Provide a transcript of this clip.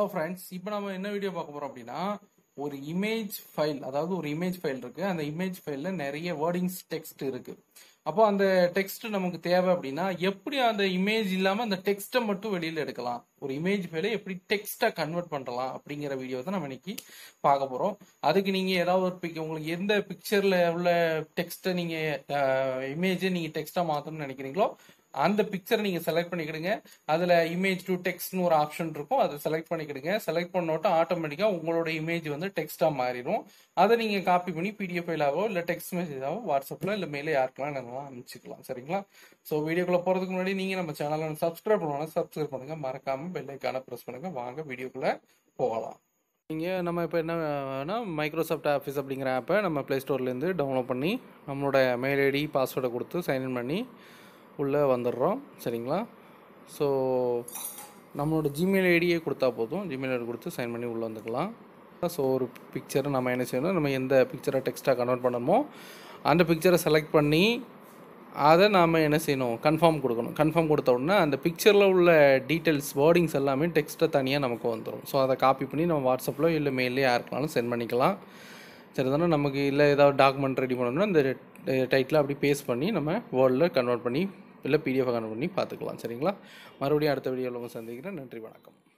friends இப்போ நம்ம என்ன வீடியோ பார்க்க போறோம் அப்படின்னா ஒரு இமேஜ் ஃபைல் அதாவது ஒரு இமேஜ் ஃபைல் இருக்கு அந்த இமேஜ் ஃபைல்ல நிறைய வேர்டிங்ஸ் டெக்ஸ்ட் இருக்கு அப்போ அந்த டெக்ஸ்ட் நமக்கு தேவை அப்படின்னா எப்படி அந்த இமேஜ் இல்லாம அந்த டெக்ஸ்ட்டை மட்டும் வெளியில எடுக்கலாம் ஒரு இமேஜ் ஃபைலை எப்படி டெக்ஸ்டா கன்வெர்ட் பண்ணலாம் அப்படிங்கிற வீடியோ தான் நம்ம இன்னைக்கு பார்க்க போறோம் அதுக்கு நீங்க ஏதாவது ஒரு பிக் உங்களுக்கு எந்த பிக்சர்ல உள்ள டெக்ஸ்ட்டை நீங்க இமேஜை நீங்க டெக்ஸ்டா மாத்தணும்னு நினைக்கிறீங்களோ அந்த பிக்சரை நீங்க செலக்ட் பண்ணிக்கிடுங்க அதுல இமேஜ் டு டெக்ஸ்ட்னு ஒரு ஆப்ஷன் இருக்கும் அதை செலக்ட் பண்ணிக்கிடுங்க செலக்ட் பண்ணோட்டும் ஆட்டோமேட்டிக்கா உங்களோட இமேஜ் வந்து டெக்ஸ்டா மாறிடும் அதை நீங்க காப்பி பண்ணி பிடிஎஃப் ஃபைலாவோ இல்ல டெக்ஸ்ட் மெசேஜாவோ வாட்ஸ்அப்ல இல்ல மேலே யாருக்கெல்லாம் நல்லா அனுப்பிச்சிக்கலாம் சரிங்களா ஸோ வீடியோக்குள்ள போறதுக்கு முன்னாடி நீங்க நம்ம சேனலை சப்ஸ்கிரைப் பண்ணணும் சப்ஸ்கிரைப் பண்ணுங்க மறக்காம பெல் ஐக்கான ப்ரெஸ் பண்ணுங்க வாங்க வீடியோக்குள்ள போகலாம் நீங்கள் நம்ம இப்போ என்ன வேணா மைக்ரோசாஃப்ட் ஆஃபீஸ் அப்படிங்கிற ஆப்பை நம்ம ப்ளே ஸ்டோர்லேருந்து டவுன்லோட் பண்ணி நம்மளோட மெயில் ஐடி பாஸ்வேர்டை கொடுத்து சைன்இன் பண்ணி உள்ளே வந்துடுறோம் சரிங்களா ஸோ நம்மளோட ஜிமெயில் ஐடியே கொடுத்தா போதும் ஜிமெயில் ஐடி கொடுத்து சைன் பண்ணி உள்ளே வந்துக்கலாம் ஸோ ஒரு பிக்சரை நம்ம என்ன செய்யணும் நம்ம எந்த பிக்சரை டெக்ஸ்ட்டாக கன்வெர்ட் பண்ணணுமோ அந்த பிக்சரை செலக்ட் பண்ணி அதை நாம் என்ன செய்யணும் கன்ஃபார்ம் கொடுக்கணும் கன்ஃபார்ம் கொடுத்த உடனே அந்த பிக்சரில் உள்ள டீட்டெயில்ஸ் வேர்டிங்ஸ் எல்லாமே டெக்ஸ்ட்டை தனியாக நமக்கு வந்துடும் ஸோ அதை காப்பி பண்ணி நம்ம வாட்ஸ்அப்பில் இல்லை மெயிலே யாருக்குனாலும் சென்ட் பண்ணிக்கலாம் சரி தானே நமக்கு இல்லை ஏதாவது டாக்குமெண்ட் ரெடி பண்ணணும்னா இந்த டைட்டில் அப்படி பேஸ்ட் பண்ணி நம்ம வேர்டில் கன்வெர்ட் பண்ணி இல்லை பிடிஎஃப் கன்வெர்ட் பண்ணி பார்த்துக்கலாம் சரிங்களா மறுபடியும் அடுத்த வீடியோவில் உங்களை சந்திக்கிறேன் நன்றி வணக்கம்